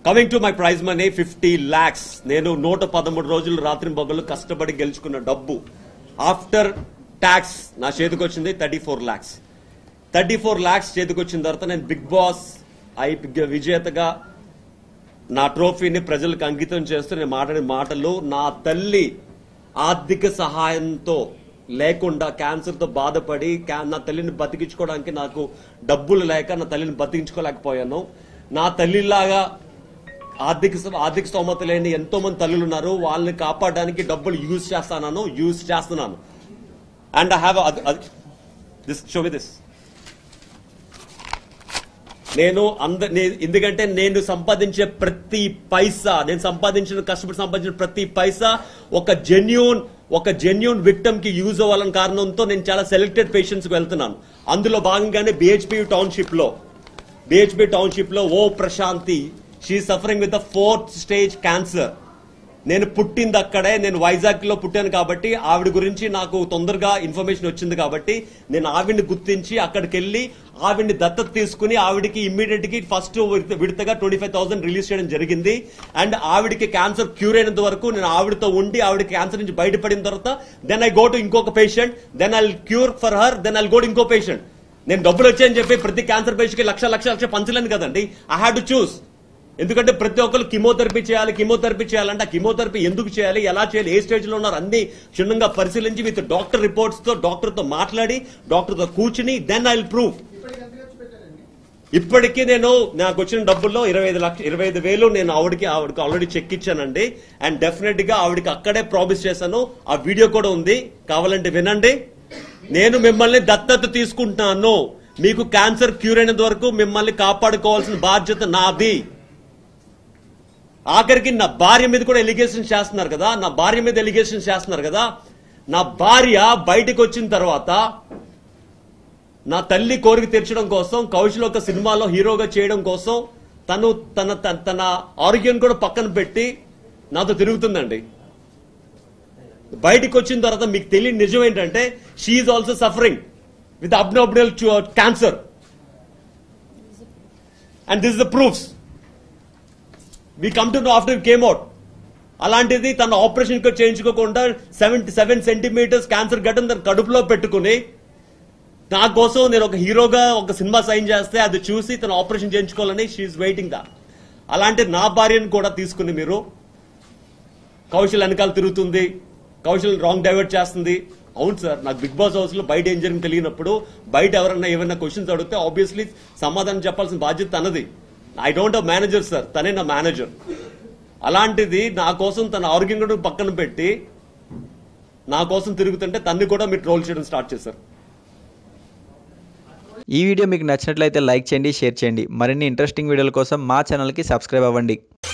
coming to my prize money fifty lakhs నేను నూట పదమూడు రోజులు రాత్రి బొగ్గలు కష్టపడి గెలుచుకున్న డబ్బు ఆఫ్టర్ ట్యాక్స్ నా చేతికి వచ్చింది thirty four lakhs thirty four lakhs చేతికి వచ్చిన తర్వాత నేను బిగ్ బాస్ ఐ విజేతగా నా ట్రోఫీని ప్రజలకు అంకితం చేస్తూ నేను మాట్లాడిన మాటలు నా తల్లి ఆర్థిక సహాయంతో లేకుండా క్యాన్సర్ తో బాధపడి క్యా- నా తల్లిని బతికించుకోవడానికి నాకు డబ్బులు లేక నా తల్లిని బతికించుకోలేకపోయాను నా తల్లిలాగా ఆర్థిక స- ఆర్థిక స్తోమత లేని ఎంతో మంది తల్లులు ఉన్నారు వాళ్ళని కాపాడడానికి డబ్బులు యూజ్ చేస్తాను యూజ్ చేస్తున్నాను and I have this show this నేను అంద నే- ఎందుకంటే నేను సంపాదించే ప్రతి పైసా నేను సంపాదించిన కష్టపడి సంపాదించిన ప్రతి పైసా ఒక జెన్యూన్ ఒక జెన్యూన్ విక్టమ్ కి యూజ్ అవ్వాలని కారణంతో నేను చాలా సెలెక్టెడ్ పేషెంట్స్ కి వెళ్తున్నాను అందులో భాగంగానే బిహెచ్పి టౌన్షిప్ లో బిహెచ్పి టౌన్షిప్ లో ఓ Prashanthi she suffering with the fourth stage cancer నేను పుట్టింది అక్కడే నేను వైజాగ్ లో పుట్టాను కాబట్టి ఆవిడ గురించి నాకు తొందరగా ఇన్ఫర్మేషన్ వచ్చింది కాబట్టి నేను ఆవిడ్ని గుర్తించి అక్కడికి వెళ్ళి ఆవిడ్ని దత్తత తీసుకుని ఆవిడకి ఇమ్మీడియట్ కి ఫస్ట్ విడతగా ట్వంటీ ఫైవ్ థౌసండ్ రిలీజ్ చేయడం జరిగింది అండ్ ఆవిడకి క్యాన్సర్ క్యూర్ అయినంత వరకు నేను ఆవిడతో ఉండి ఆవిడ క్యాన్సర్ నుంచి బయటపడిన తర్వాత దెన్ ఐ గో టు ఇంకొక patient then I cure for her then I go to ఇంకో పేషెంట్ నేను డబ్బులు వచ్చాయని చెప్పి ప్రతి క్యాన్సర్ పేషెంట్ కి లక్ష లక్ష లక్ష పంచలేను కదండి ఐ హ్యాడ్ టు చూస్ ఎందుకంటే ప్రతి ఒక్కరు కిమోథెరపీ చేయాలి కిమోథెరపీ చేయాలంటే ఆ కిమోథెరపీ ఎందుకు చేయాలి ఎలా చేయాలి ఏ స్టేజ్ లో ఉన్నారు అన్ని క్షుణ్ణంగా పరిశీలించి విత్ డాక్టర్ రిపోర్ట్స్ తో డాక్టర్ తో మాట్లాడి డాక్టర్ తో కూర్చుని దెన్ ఐ విల్ ప్రూవ్ ఇప్పటికీ నేను నాకు వచ్చిన డబ్బుల్లో ఇరవై ఐదు లక్ష ఇరవై ఐదు వేలు నేను ఆవిడకి ఆవిడకి ఆల్రెడీ చెక్ ఇచ్చానండి అండ్ డెఫినెట్ గా ఆవిడకి అక్కడే ప్రామిస్ చేశాను ఆ వీడియో కూడా ఉంది కావాలంటే వినండి నేను మిమ్మల్ని దత్తత తీసుకుంటున్నాను మీకు క్యాన్సర్ క్యూర్ అయినంత వరకు మిమ్మల్ని కాపాడుకోవాల్సిన బాధ్యత నాది ఆఖరికి నా భార్య మీద కూడా ఎలిగేషన్ చేస్తున్నారు కదా నా భార్య మీద ఎలిగేషన్ చేస్తున్నారు కదా నా భార్య బయటకు వచ్చిన తర్వాత నా తల్లి కోరిక తీర్చడం కోసం కౌశల్ ఒక సినిమాలో హీరోగా చేయడం కోసం తను తన తన- తన ఆరోగ్యం కూడా పక్కన పెట్టి నాతో తిరుగుతుందండి బయటికి వచ్చిన తర్వాత మీకు తెలియని నిజం ఏంటంటే she also suffering with abnormal cancer and this the proofs we come to know after came out అలాంటిది తన ఆపరేషన్ కూడా చేయించుకోకుండా సెవెన్ సెవెన్ సెంటీమీటర్స్ క్యాన్సర్ గడ్డం తన కడుపులో పెట్టుకుని నా కోసం నేను ఒక హీరోగా ఒక సినిమా సైన్ చేస్తే అది చూసి తన ఆపరేషన్ చేయించుకోవాలని షీఈ్ వెయిటింగ్ దా అలాంటి నా భార్యను కూడా తీసుకుని మీరు కౌశల్ వెనకాల తిరుగుతుంది కౌశల్ రాంగ్ డైవర్ట్ చేస్తుంది అవును సార్ నాకు బిగ్ బాస్ హౌస్ లో బయట ఏం జరిగింది తెలియనప్పుడు బయట ఎవరన్నా ఏమైనా క్వశ్చన్స్ అడిగితే ఆబ్వియస్లీ సమాధానం చెప్పాల్సిన బాధ్యత తనది I don't have manager sir తనే నా మేనేజర్ అలాంటిది నా కోసం తన ఆరోగ్యం కూడా పక్కన పెట్టి నా కోసం తిరుగుతుంటే తన్ని కూడా మీరు ట్రోల్ చేయడం స్టార్ట్ చేశారు ఈ వీడియో మీకు నచ్చినట్లయితే లైక్ చేయండి షేర్ చేయండి మరిన్ని ఇంట్రెస్టింగ్ వీడియోల కోసం మా ఛానల్కి సబ్స్క్రైబ్ అవ్వండి